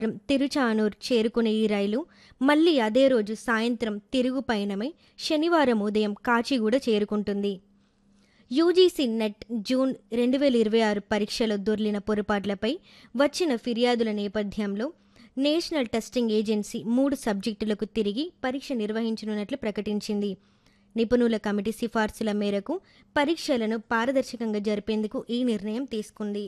తిరుచానూర్ చేరుకునే ఈ రైలు మళ్లీ అదే రోజు సాయంత్రం తిరుగు పయనమై శనివారం ఉదయం కాచిగూడ చేరుకుంటుంది యూజీసీ నెట్ జూన్ రెండు వేల ఇరవై ఆరు పరీక్షలో దొర్లిన పొరపాట్లపై వచ్చిన ఫిర్యాదుల నేపథ్యంలో నేషనల్ టెస్టింగ్ ఏజెన్సీ మూడు సబ్జెక్టులకు తిరిగి పరీక్ష నిర్వహించనున్నట్లు ప్రకటించింది నిపుణుల కమిటీ సిఫార్సుల మేరకు పరీక్షలను పారదర్శకంగా జరిపేందుకు ఈ నిర్ణయం తీసుకుంది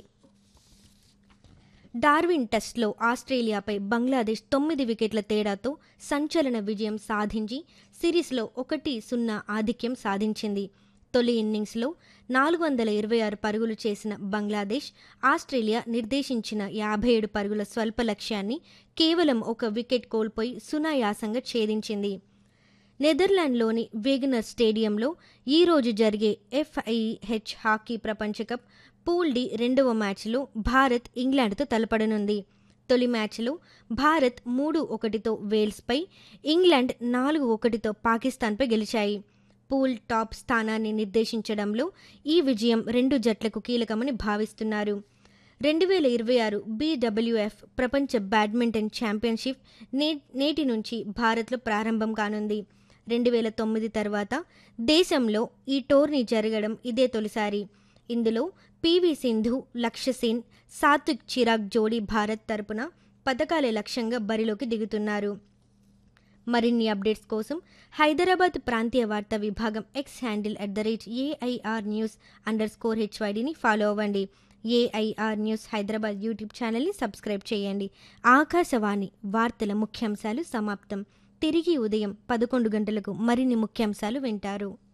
డార్విన్ టెస్ట్లో ఆస్ట్రేలియాపై బంగ్లాదేశ్ తొమ్మిది వికెట్ల తేడాతో సంచలన విజయం సాధించి సిరీస్లో ఒకటి సున్నా ఆధిక్యం సాధించింది తొలి ఇన్నింగ్స్లో నాలుగు వందల ఇరవై ఆరు పరుగులు చేసిన బంగ్లాదేశ్ ఆస్ట్రేలియా నిర్దేశించిన యాభై ఏడు పరుగుల స్వల్ప లక్ష్యాన్ని కేవలం ఒక వికెట్ కోల్పోయి సునాయాసంగా ఛేదించింది నెదర్లాండ్లోని వేగనర్ స్టేడియంలో ఈరోజు జరిగే ఎఫ్ఐహెచ్ హాకీ ప్రపంచ కప్ పూల్ డి రెండవ మ్యాచ్లో భారత్ ఇంగ్లాండ్తో తలపడనుంది తొలి మ్యాచ్లో భారత్ మూడు ఒకటితో వేల్స్పై ఇంగ్లాండ్ నాలుగు ఒకటితో పాకిస్తాన్పై గెలిచాయి పూల్ టాప్ స్థానాన్ని నిర్దేశించడంలో ఈ విజయం రెండు జట్లకు కీలకమని భావిస్తున్నారు రెండు వేల ఇరవై ఆరు బీడబ్ల్యూఎఫ్ ప్రపంచ బ్యాడ్మింటన్ ఛాంపియన్షిప్ నే నేటి నుంచి భారత్లో ప్రారంభం కానుంది రెండు వేల తొమ్మిది తర్వాత దేశంలో ఈ టోర్నీ జరగడం ఇదే తొలిసారి ఇందులో పివి సింధు లక్ష్యసేన్ సాత్విక్ చిరాగ్ జోడీ భారత్ తరపున పథకాలే లక్ష్యంగా బరిలోకి దిగుతున్నారు మరిన్ని అప్డేట్స్ కోసం హైదరాబాద్ ప్రాంతీయ వార్తా విభాగం X handle at the rate AIR news under score హెచ్వైడిని ఫాలో అవ్వండి ఏఐఆర్ న్యూస్ హైదరాబాద్ యూట్యూబ్ ఛానల్ని సబ్స్క్రైబ్ చేయండి ఆకాశవాణి వార్తల ముఖ్యాంశాలు సమాప్తం తిరిగి ఉదయం పదకొండు గంటలకు మరిన్ని ముఖ్యాంశాలు వింటారు